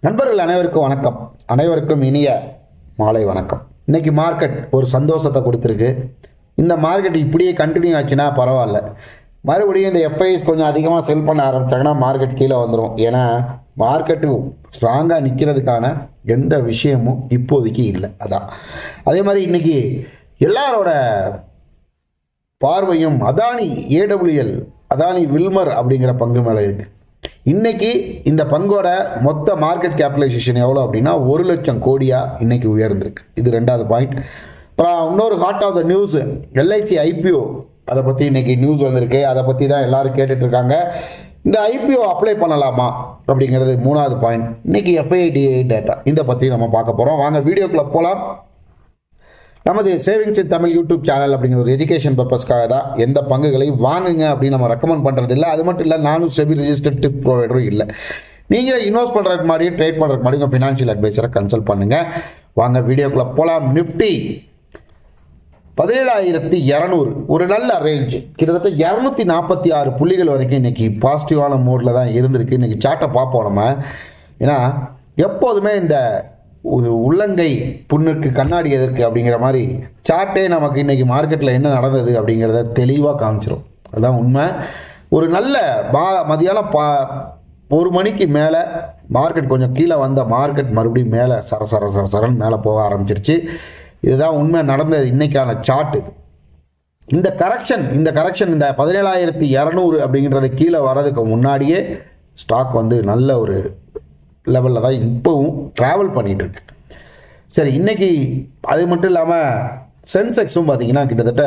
நண்பர்கள் அனைவருக்கும் வணக்கம் அனைவருக்கும் இனிய மாலை வணக்கம் இன்னைக்கு மார்க்கெட் ஒரு சந்தோஷத்தை கொடுத்துருக்கு இந்த மார்க்கெட் இப்படியே கண்டினியூ ஆச்சுன்னா பரவாயில்ல மறுபடியும் இந்த எஃப்ஐஎஸ் கொஞ்சம் அதிகமாக செல் பண்ண ஆரம்பிச்சாங்கன்னா மார்க்கெட் கீழே வந்துடும் ஏன்னா மார்க்கெட்டு ஸ்ட்ராங்காக நிற்கிறதுக்கான எந்த விஷயமும் இப்போதைக்கு இல்லை அதான் அதே மாதிரி இன்னைக்கு எல்லாரோட பார்வையும் அதானி ஏடபிள்யூஎல் அதானி வில்மர் அப்படிங்கிற பங்கு மேலே இருக்கு இன்னைக்கு இந்த பங்கோட மொத்த மார்க்கெட் கேபிடலைசேஷன் எவ்வளோ அப்படின்னா ஒரு லட்சம் கோடியா இன்னைக்கு உயர்ந்திருக்கு இது ரெண்டாவது பாயிண்ட் அப்புறம் இன்னொரு heart of the news LIC IPO அதை பற்றி இன்னைக்கு நியூஸ் வந்திருக்கு அதை பற்றி தான் எல்லாரும் கேட்டுட்டு இருக்காங்க இந்த ஐபிஓ அப்ளை பண்ணலாமா அப்படிங்கிறது மூணாவது பாயிண்ட் இன்னைக்கு எஃப்ஐடிஏ டேட்டா இதை பற்றி நம்ம பார்க்க போகிறோம் வாங்க வீடியோக்குள்ளே போகலாம் நமது savings in Tamil YouTube channel அப்படிங்கிற ஒரு எஜுகேஷன் பர்பஸ்க்காக தான் எந்த பங்குகளையும் வாங்குங்க அப்படின்னு நம்ம ரெக்கமெண்ட் பண்ணுறது இல்லை அது மட்டும் இல்லை நானும் செபி ரெஜிஸ்டர்ட் டிப் ப்ரொவைடரும் இல்லை நீங்களே இன்வெஸ்ட் பண்ணுறதுக்கு மாதிரி ட்ரேட் பண்ணுறதுக்கு மாதிரி உங்கள் ஃபினான்ஷியல் அட்வைசரை கன்சல்ட் பண்ணுங்கள் வாங்க வீடியோக்குள்ளே போகலாம் நிஃப்டி பதினேழாயிரத்தி இரநூறு ஒரு நல்ல ரேஞ்ச் கிட்டத்தட்ட இரநூத்தி நாற்பத்தி ஆறு புள்ளிகள் வரைக்கும் இன்னைக்கு பாசிட்டிவான மோடில் தான் இருந்திருக்கு இன்னைக்கு சார்ட்டை பார்ப்போம் நம்ம ஏன்னா எப்போதுமே இந்த ஒரு உள்ளங்கை புண்ணுக்கு கண்ணாடி எதற்கு அப்படிங்கிற மாதிரி சார்ட்டே நமக்கு இன்னைக்கு மார்க்கெட்டில் என்ன நடந்தது அப்படிங்கிறத தெளிவாக காமிச்சிரும் அதுதான் உண்மை ஒரு நல்ல மா மதியானம் பா ஒரு மணிக்கு மேலே மார்க்கெட் கொஞ்சம் கீழே வந்த மார்க்கெட் மறுபடியும் மேலே சர சர சர சரன்னு மேலே போக ஆரம்பிச்சிருச்சு இதுதான் உண்மை நடந்தது இன்னைக்கான சார்ட் இது இந்த கரெக்ஷன் இந்த கரெக்ஷன் இந்த பதினேழாயிரத்தி இரநூறு அப்படிங்கிறது கீழே வர்றதுக்கு முன்னாடியே ஸ்டாக் வந்து நல்ல ஒரு லெவலில் தான் இப்போவும் ட்ராவல் பண்ணிகிட்டு இருக்கு சரி இன்னைக்கு அது மட்டும் இல்லாமல் சென்செக்ஸும் பார்த்தீங்கன்னா கிட்டத்தட்ட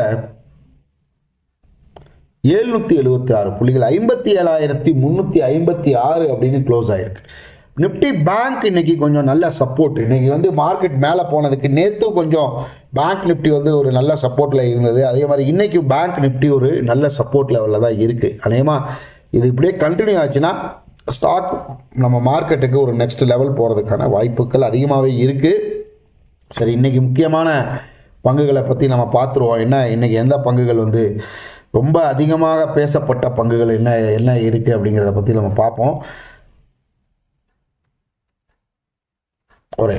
எழுநூற்றி எழுபத்தி ஆறு புள்ளிகள் ஐம்பத்தி ஏழாயிரத்தி முந்நூற்றி ஐம்பத்தி ஆறு அப்படின்னு க்ளோஸ் ஆயிருக்கு நிப்டி பேங்க் இன்னைக்கு கொஞ்சம் நல்ல சப்போர்ட் இன்னைக்கு வந்து மார்க்கெட் மேலே போனதுக்கு நேற்று கொஞ்சம் பேங்க் நிஃப்டி வந்து ஒரு நல்ல சப்போர்ட்டில் இருந்தது அதே மாதிரி இன்னைக்கு பேங்க் நிஃப்டி ஒரு நல்ல சப்போர்ட் லெவலில் தான் இருக்குது அநேகமாக இது இப்படியே கண்டினியூ ஆச்சுன்னா ஸ்டாக் நம்ம மார்க்கெட்டுக்கு ஒரு நெக்ஸ்ட் லெவல் போகிறதுக்கான வாய்ப்புகள் அதிகமாகவே இருக்குது சரி இன்னைக்கு முக்கியமான பங்குகளை பற்றி நம்ம பார்த்துருவோம் என்ன இன்னைக்கு எந்த பங்குகள் வந்து ரொம்ப அதிகமாக பேசப்பட்ட பங்குகள் என்ன என்ன இருக்குது அப்படிங்கிறத பற்றி நம்ம பார்ப்போம் ஒரே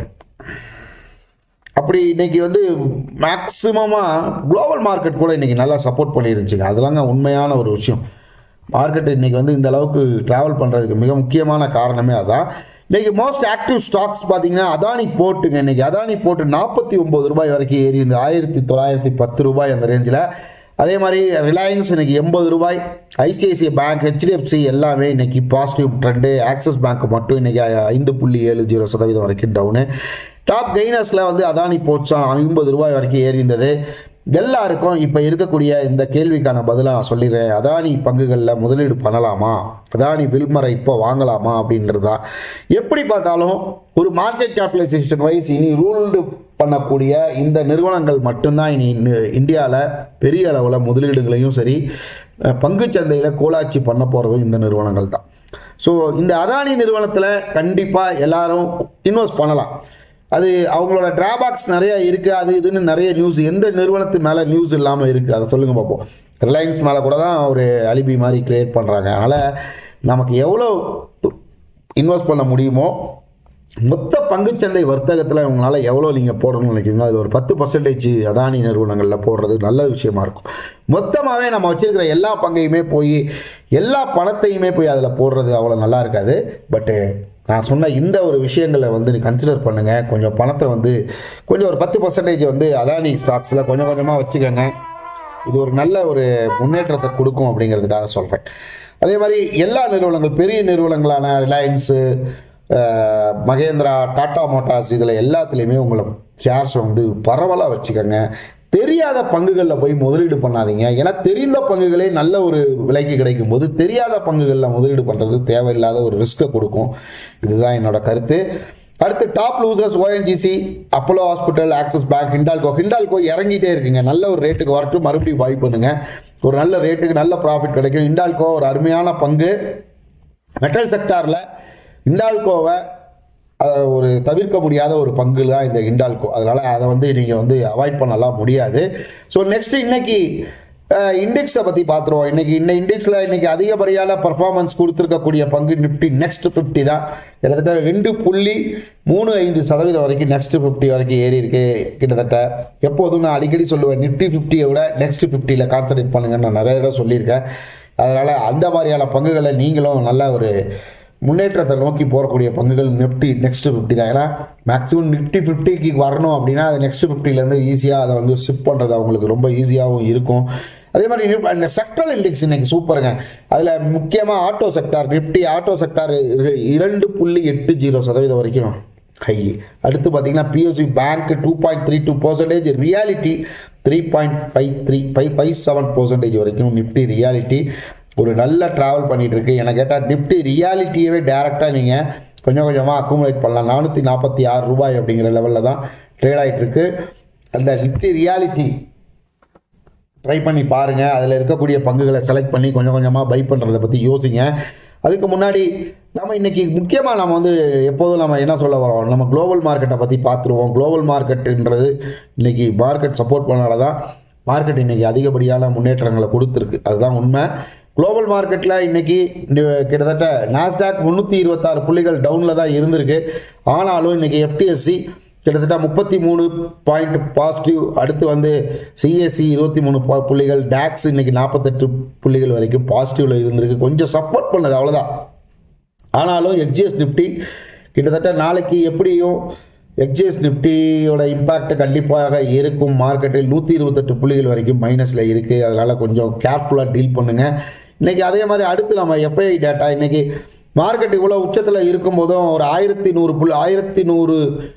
அப்படி இன்னைக்கு வந்து மேக்சிமமாக குளோபல் மார்க்கெட் கூட இன்னைக்கு நல்லா சப்போர்ட் பண்ணிருந்துச்சுங்க அதெல்லாங்க உண்மையான ஒரு விஷயம் மார்க்கெட் இன்னைக்கு வந்து இந்த அளவுக்கு ட்ராவல் பண்ணுறதுக்கு மிக முக்கியமான காரணமே அதான் இன்னைக்கு மோஸ்ட் ஆக்டிவ் ஸ்டாக்ஸ் பார்த்தீங்கன்னா அதானி போட்டுங்க இன்னைக்கு அதானி போட்டு நாற்பத்தி ஒம்பது ரூபாய் வரைக்கும் ஏறி இந்த ஆயிரத்தி தொள்ளாயிரத்தி பத்து ரூபாய் அந்த ரேஞ்சில் அதே மாதிரி ரிலையன்ஸ் இன்னைக்கு எண்பது ரூபாய் ஐசிஐசிஐ பேங்க் ஹெச்டிஎஃப்சி எல்லாமே இன்னைக்கு பாசிட்டிவ் ட்ரெண்டு ஆக்சிஸ் பேங்க் மட்டும் இன்னைக்கு ஐந்து புள்ளி ஏழு ஜீரோ சதவீதம் வரைக்கும் டவுனு டாப் கெய்னர்ஸில் வந்து அதானி போட்ஸ் ஐம்பது ரூபாய் வரைக்கும் ஏறி இருந்தது எல்லாருக்கும் இப்போ இருக்கக்கூடிய இந்த கேள்விக்கான பதிலை நான் சொல்லிடுறேன் அதானி பங்குகளில் முதலீடு பண்ணலாமா அதானி வில்மரை இப்போ வாங்கலாமா அப்படின்றது தான் எப்படி பார்த்தாலும் ஒரு மார்க்கெட் கேபிடலைசேஷன் வைஸ் இனி ரூல்டு பண்ணக்கூடிய இந்த நிறுவனங்கள் மட்டும்தான் இனி இந்தியாவில் பெரிய அளவில் முதலீடுகளையும் சரி பங்குச்சந்தையில் கோலாட்சி பண்ண போகிறதும் இந்த நிறுவனங்கள் தான் ஸோ இந்த அதானி நிறுவனத்தில் கண்டிப்பாக எல்லாரும் இன்வெஸ்ட் பண்ணலாம் அது அவங்களோட டிராபேக்ஸ் நிறைய இருக்குது அது இதுன்னு நிறைய நியூஸ் எந்த நிறுவனத்து மேலே நியூஸ் இல்லாமல் இருக்குது அதை சொல்லுங்கள் பார்ப்போம் ரிலையன்ஸ் மேலே கூட தான் ஒரு அலிபி மாதிரி கிரியேட் பண்ணுறாங்க அதனால் நமக்கு எவ்வளோ இன்வெஸ்ட் பண்ண முடியுமோ மொத்த பங்குச்சந்தை வர்த்தகத்தில் உங்களால் எவ்வளோ நீங்கள் போடணும்னு நினைக்கிறீங்களோ அதில் ஒரு பத்து பர்சன்டேஜ் அதானி நிறுவனங்களில் போடுறது நல்ல விஷயமா இருக்கும் மொத்தமாகவே நம்ம வச்சிருக்கிற எல்லா பங்கையுமே போய் எல்லா பணத்தையுமே போய் அதில் போடுறது அவ்வளோ நல்லா இருக்காது பட்டு நான் சொன்ன இந்த ஒரு விஷயங்களை வந்து கன்சிடர் பண்ணுங்கள் கொஞ்சம் பணத்தை வந்து கொஞ்சம் ஒரு பத்து பர்சன்டேஜ் வந்து அதானி ஸ்டாக்ஸில் கொஞ்சம் கொஞ்சமாக வச்சுக்கோங்க இது ஒரு நல்ல ஒரு முன்னேற்றத்தை கொடுக்கும் அப்படிங்கிறதுக்காக சொல்கிறேன் அதே மாதிரி எல்லா நிறுவனங்கள் பெரிய நிறுவனங்களான ரிலையன்ஸு மகேந்திரா டாடா மோட்டார்ஸ் இதில் எல்லாத்துலேயுமே உங்களை ஷேர்ஸ் வந்து பரவலாக வச்சுக்கோங்க தெரியாத பங்குகளில் போய் முதலீடு பண்ணாதீங்க ஏன்னா தெரிந்த பங்குகளே நல்ல ஒரு விலைக்கு கிடைக்கும் போது தெரியாத பங்குகளில் முதலீடு பண்ணுறது தேவையில்லாத ஒரு ரிஸ்க்கை கொடுக்கும் இதுதான் என்னோட கருத்து அடுத்து top losers ONGC Apollo hospital Axis bank Hindalco Hindalco இறங்கிட்டே இருக்குங்க நல்ல ஒரு ரேட்டுக்கு வரட்டும் மறுபடியும் பை பண்ணுங்க ஒரு நல்ல ரேட்டுக்கு நல்ல ப்ராஃபிட் கிடைக்கும் ஹிண்டால்கோ ஒரு அருமையான பங்கு மெட்டல் செக்டாரில் ஹிண்டால்கோவை ஒரு தவிர்க்க முடியாத ஒரு பங்கு தான் இந்த ஹிண்டால்கோ அதனால் அதை வந்து நீங்கள் வந்து அவாய்ட் பண்ணலாம் முடியாது ஸோ நெக்ஸ்ட் இன்னைக்கு இண்டெக்ஸை பற்றி பார்த்துருவோம் இன்னைக்கு இந்த இண்டெக்ஸில் இன்னைக்கு அதிகப்படியான பர்ஃபார்மன்ஸ் கொடுத்துருக்கக்கூடிய பங்கு நிஃப்டி நெக்ஸ்ட் ஃபிஃப்டி தான் கிட்டத்தட்ட ரெண்டு புள்ளி மூணு ஐந்து சதவீதம் வரைக்கும் நெக்ஸ்ட் ஃபிஃப்டி வரைக்கும் ஏறி இருக்கு கிட்டத்தட்ட எப்போதும் நான் அடிக்கடி சொல்லுவேன் நிஃப்டி ஃபிஃப்டியை விட நெக்ஸ்ட் ஃபிஃப்டியில் கான்சன்ட்ரேட் பண்ணுங்கன்னு நான் நிறைய தடவை சொல்லியிருக்கேன் அதனால் அந்த மாதிரியான பங்குகளை நீங்களும் நல்ல ஒரு முன்னேற்றத்தை நோக்கி போகக்கூடிய பங்குகள் நிஃப்டி நெக்ஸ்ட் ஃபிஃப்டி தான் ஏன்னா மேக்ஸிமம் நிஃப்டி ஃபிஃப்டிக்கு வரணும் அப்படின்னா அது நெக்ஸ்ட் ஃபிஃப்டிலேருந்து ஈஸியாக அதை வந்து ஷிஃப்ட் பண்ணுறது அவங்களுக்கு ரொம்ப ஈஸியாகவும் இருக்கும் அதே மாதிரி நிப்- அந்த செக்டரல் இண்டெக்ஸ் இன்னைக்கு சூப்பருங்க அதில் முக்கியமாக auto sector Nifty auto sector இரண்டு புள்ளி எட்டு ஜீரோ சதவீதம் வரைக்கும் ஹை அடுத்து பார்த்தீங்கன்னா PSC bank two point three two percentage reality three point five three five five seven percentage வரைக்கும் நிஃப்டி ரியாலிட்டி ஒரு நல்ல ட்ராவல் பண்ணிட்டு இருக்கு எனக்கு கேட்டால் நிஃப்டி ரியாலிட்டியவே டேரெக்டாக நீங்கள் கொஞ்சம் கொஞ்சமாக அக்குமுலேட் பண்ணலாம் நானூற்றி நாற்பத்தி ஆறு ரூபாய் அப்படிங்கிற லெவலில் தான் ட்ரேட் ஆகிட்டு இருக்கு அந்த நிஃப்டி ரியாலிட்டி ட்ரை பண்ணி பாருங்கள் அதில் இருக்கக்கூடிய பங்குகளை செலக்ட் பண்ணி கொஞ்சம் கொஞ்சமாக பை பண்ணுறதை பற்றி யோசிங்க அதுக்கு முன்னாடி நம்ம இன்னைக்கு முக்கியமாக நம்ம வந்து எப்போதும் நம்ம என்ன சொல்ல வரோம் நம்ம குளோபல் மார்க்கெட்டை பற்றி பார்த்துருவோம் குளோபல் மார்க்கெட்டுன்றது இன்னைக்கு மார்க்கெட் சப்போர்ட் பண்ணனால தான் மார்க்கெட் இன்னைக்கு அதிகப்படியான முன்னேற்றங்களை கொடுத்துருக்கு அதுதான் உண்மை குளோபல் மார்க்கெட்டில் இன்னைக்கு இந்த கிட்டத்தட்ட நாஸ்டாக் முந்நூற்றி இருபத்தாறு புள்ளிகள் டவுனில் தான் இருந்திருக்கு ஆனாலும் இன்னைக்கு எஃப்டிஎஸ்சி கிட்டத்தட்ட முப்பத்தி மூணு பாயிண்ட் பாசிட்டிவ் அடுத்து வந்து சிஎஸ்சி இருபத்தி மூணு பா- புள்ளிகள் டாக்ஸ் இன்னைக்கு நாற்பத்தெட்டு புள்ளிகள் வரைக்கும் பாசிட்டிவ்ல இருந்திருக்கு கொஞ்சம் சப்போர்ட் பண்ணது அவ்வளோதான் ஆனாலும் எக்ஜிஎஸ் நிஃப்டி கிட்டத்தட்ட நாளைக்கு எப்படியும் எக்ஜிஎஸ் நிஃப்டியோட இம்பாக்ட் கண்டிப்பாக இருக்கும் மார்க்கெட்டில் நூற்றி இருபத்தெட்டு புள்ளிகள் வரைக்கும் மைனஸில் இருக்குது அதனால் கொஞ்சம் கேர்ஃபுல்லாக டீல் பண்ணுங்கள் இன்றைக்கி அதே மாதிரி அடுத்து நம்ம எஃப்ஐ டேட்டா இன்றைக்கி மார்க்கெட் இவ்வளோ உச்சத்தில் இருக்கும்போதும் ஒரு ஆயிரத்தி நூறு புள்ளி ஆயிரத்தி நூறு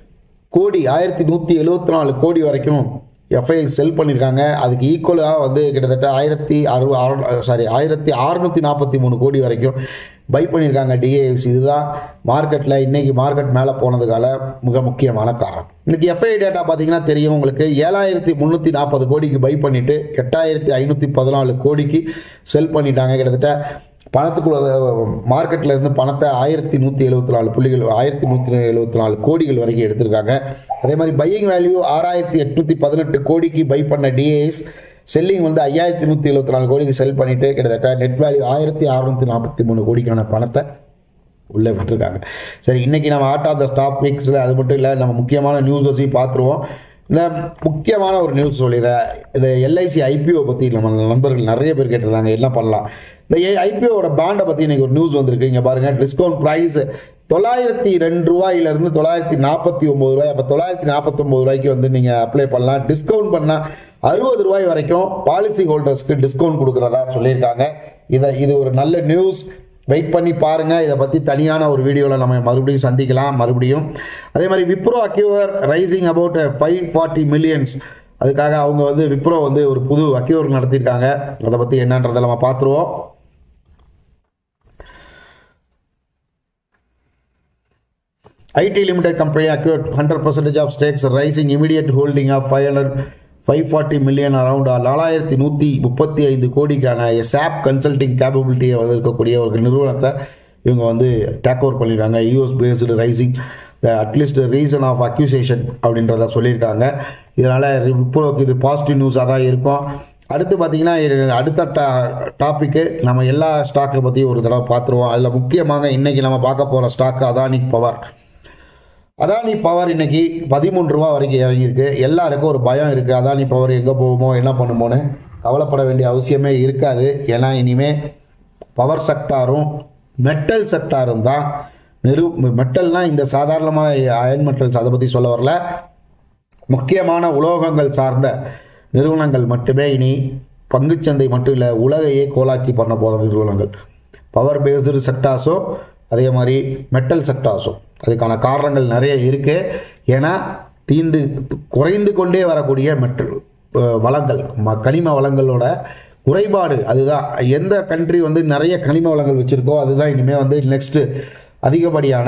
கோடி ஆயிரத்தி நூற்றி எழுபத்தி நாலு கோடி வரைக்கும் எஃப்ஐ செல் பண்ணியிருக்காங்க அதுக்கு ஈக்குவலாக வந்து கிட்டத்தட்ட ஆயிரத்தி அறுபது சாரி ஆயிரத்தி அறுநூற்றி நாற்பத்தி மூணு கோடி வரைக்கும் பை பண்ணியிருக்காங்க டிஏஎக்ஸ் இதுதான் மார்க்கெட்டில் இன்னைக்கு மார்க்கெட் மேலே போனதுக்கான மிக முக்கியமான காரணம் இன்னைக்கு எஃப்ஐ டேட்டா பார்த்தீங்கன்னா தெரியும் உங்களுக்கு ஏழாயிரத்தி முந்நூற்றி நாற்பது கோடிக்கு பை பண்ணிட்டு எட்டாயிரத்தி ஐநூற்றி பதினாலு கோடிக்கு செல் பண்ணிட்டாங்க கிட்டத்தட்ட பணத்துக்குள்ள மார்க்கெட்டில் இருந்து பணத்தை ஆயிரத்தி நூற்றி எழுபத்தி நாலு புள்ளிகள் ஆயிரத்தி நூற்றி எழுபத்தி நாலு கோடிகள் வரைக்கும் எடுத்திருக்காங்க அதே மாதிரி பையிங் வேல்யூ ஆறாயிரத்தி எட்நூற்றி பதினெட்டு கோடிக்கு பை பண்ண டிஏஎஸ் செல்லிங் வந்து ஐயாயிரத்தி நூற்றி எழுபத்தி நாலு கோடிக்கு செல் பண்ணிட்டு கிட்டத்தட்ட நெட் வேல்யூ ஆயிரத்தி அறுநூற்றி நாற்பத்தி மூணு கோடிக்கான பணத்தை உள்ளே விட்டுருக்காங்க சரி இன்னைக்கு நம்ம ஆர்ட் ஆஃப் த டாபிக்ஸில் அது மட்டும் இல்லை நம்ம முக்கியமான நியூஸஸையும் பார்த்துருவோம் இந்த முக்கியமான ஒரு நியூஸ் சொல்லிடுறேன் இந்த எல்ஐசி ஐபிஓ பற்றி நம்ம நண்பர்கள் நிறைய பேர் கேட்டிருந்தாங்க என்ன பண்ணலாம் இந்த ஐபிஓட பாண்டை பற்றி இன்னைக்கு ஒரு நியூஸ் வந்திருக்கு இங்கே பாருங்கள் டிஸ்கவுண்ட் ப்ரைஸ் தொள்ளாயிரத்தி ரெண்டு ரூபாயிலிருந்து தொள்ளாயிரத்தி நாற்பத்தி ஒம்பது ரூபாய் அப்போ தொள்ளாயிரத்தி நாற்பத்தொம்பது ரூபாய்க்கு வந்து நீங்கள் அப்ளை பண்ணலாம் டிஸ்கவுண்ட் பண்ணால் அறுபது ரூபாய் வரைக்கும் பாலிசி ஹோல்டர்ஸ்க்கு டிஸ்கவுண்ட் கொடுக்குறதா சொல்லியிருக்காங்க இதை இது ஒரு நல்ல நியூஸ் வெயிட் பண்ணி பாருங்க இதை பற்றி தனியான ஒரு வீடியோவில் நம்ம மறுபடியும் சந்திக்கலாம் மறுபடியும் அதே மாதிரி Wipro acquire rising about five forty millions அதுக்காக அவங்க வந்து விப்ரோ வந்து ஒரு புது அக்யூவர் நடத்தியிருக்காங்க அதை பற்றி என்னன்றதை நம்ம பார்த்துருவோம் IT limited company acquired 100% of stakes rising immediate holding of 500 540 million around நாலாயிரத்தி நூற்றி முப்பத்தி ஐந்து கோடிக்கான சாப் கன்சல்டிங் கேப்பபிலிட்டியை வந்து இருக்கக்கூடிய ஒரு நிறுவனத்தை இவங்க வந்து டேக் ஓவர் பண்ணியிருக்காங்க US based rising the at least reason of acquisition அப்படின்றத சொல்லியிருக்காங்க இதனால் விப்ரோக்கு இது பாசிட்டிவ் நியூஸாக தான் இருக்கும் அடுத்து பார்த்தீங்கன்னா இது அடுத்த டா டாப்பிக்கு நம்ம எல்லா ஸ்டாக்கை பற்றியும் ஒரு தடவை பார்த்துருவோம் அதில் முக்கியமாக இன்றைக்கி நம்ம பார்க்க போகிற ஸ்டாக் அதானிக் பவர் அதானி பவர் இன்னைக்கு பதிமூணு ரூபா வரைக்கும் இறங்கியிருக்கு எல்லாருக்கும் ஒரு பயம் இருக்குது அதானி பவர் எங்கே போகுமோ என்ன பண்ணுமோன்னு கவலைப்பட வேண்டிய அவசியமே இருக்காது ஏன்னா இனிமே பவர் செக்டாரும் மெட்டல் செக்டாரும் தான் நிறு மெட்டல்னால் இந்த சாதாரணமான அயன் மெட்டல்ஸ் அதை பற்றி சொல்ல வரல முக்கியமான உலோகங்கள் சார்ந்த நிறுவனங்கள் மட்டுமே இனி பங்குச்சந்தை மட்டும் இல்லை உலகையே கோலாட்சி பண்ண போகிற நிறுவனங்கள் பவர் பேஸ்டு செக்டார்ஸும் அதே மாதிரி மெட்டல் செக்டார்ஸும் அதுக்கான காரணங்கள் நிறைய இருக்குது ஏன்னா தீந்து குறைந்து கொண்டே வரக்கூடிய மெட்டல் அஹ், வளங்கள் ம கனிம வளங்களோட குறைபாடு அதுதான் எந்த கண்ட்ரி வந்து நிறைய கனிம வளங்கள் வச்சுருக்கோ அதுதான் இனிமேல் வந்து நெக்ஸ்ட்டு அதிகப்படியான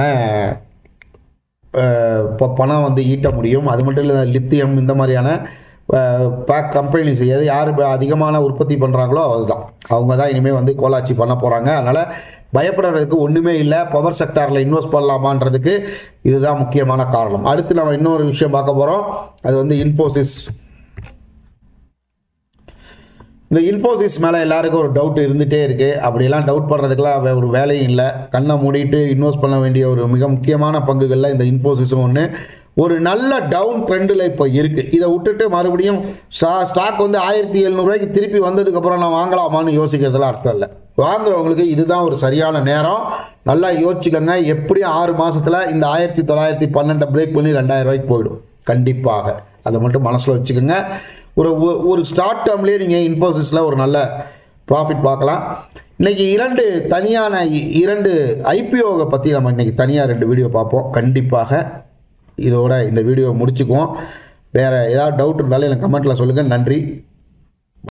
இப்போ பணம் வந்து ஈட்ட முடியும் அது மட்டும் இல்லை லித்தியம் இந்த மாதிரியான பேக் கம்பெனிஸ் எது யார் இப்ப அதிகமான உற்பத்தி பண்ணுறாங்களோ அதுதான் அவங்க தான் இனிமேல் வந்து கோலாட்சி பண்ண போகிறாங்க அதனால் பயப்படுறதுக்கு ஒன்றுமே இல்லை பவர் செக்டாரில் இன்வெஸ்ட் பண்ணலாமான்றதுக்கு இதுதான் முக்கியமான காரணம் அடுத்து நம்ம இன்னொரு விஷயம் பார்க்க போகிறோம் அது வந்து இன்ஃபோசிஸ் இந்த இன்ஃபோசிஸ் மேலே எல்லாருக்கும் ஒரு டவுட் இருந்துகிட்டே இருக்குது அப்படியெல்லாம் டவுட் பண்ணுறதுக்கெல்லாம் வே- ஒரு வேலையும் இல்லை கண்ணை மூடிட்டு இன்வெஸ்ட் பண்ண வேண்டிய ஒரு மிக முக்கியமான பங்குகளில் இந்த இன்ஃபோசிஸும் ஒன்று ஒரு நல்ல டவுன் ட்ரெண்டில் இப்போ இருக்குது இதை விட்டுட்டு மறுபடியும் ஸ்டா ஸ்டாக் வந்து ஆயிரத்தி எழுநூறுவாய்க்கு திருப்பி வந்ததுக்கப்புறம் நான் வாங்கலாமான்னு யோசிக்கிறதுல அர்த்தம் இல்லை வாங்குறவங்களுக்கு இதுதான் ஒரு சரியான நேரம் நல்லா யோசிச்சுக்கோங்க எப்படியும் ஆறு மாசத்துல இந்த ஆயிரத்தி தொள்ளாயிரத்தி பன்னெண்டை பிரேக் பண்ணி ரெண்டாயிரம் ரூபாய்க்கு போயிடும் கண்டிப்பாக அதை மட்டும் மனசில் வச்சுக்கோங்க ஒரு ஒ- ஒரு ஸ்டார்ட் டேர்ம்லேயே நீங்கள் இன்ஃபோசிஸில் ஒரு நல்ல ப்ராஃபிட் பார்க்கலாம் இன்னைக்கு இரண்டு தனியான இ- இரண்டு ஐபிஓவை பற்றி நம்ம இன்னைக்கு தனியாக ரெண்டு வீடியோ பார்ப்போம் கண்டிப்பாக இதோட இந்த வீடியோ முடிச்சுக்குவோம் வேறு ஏதாவது டவுட் இருந்தாலும் எனக்கு கமெண்ட்டில் சொல்லுங்கள் நன்றி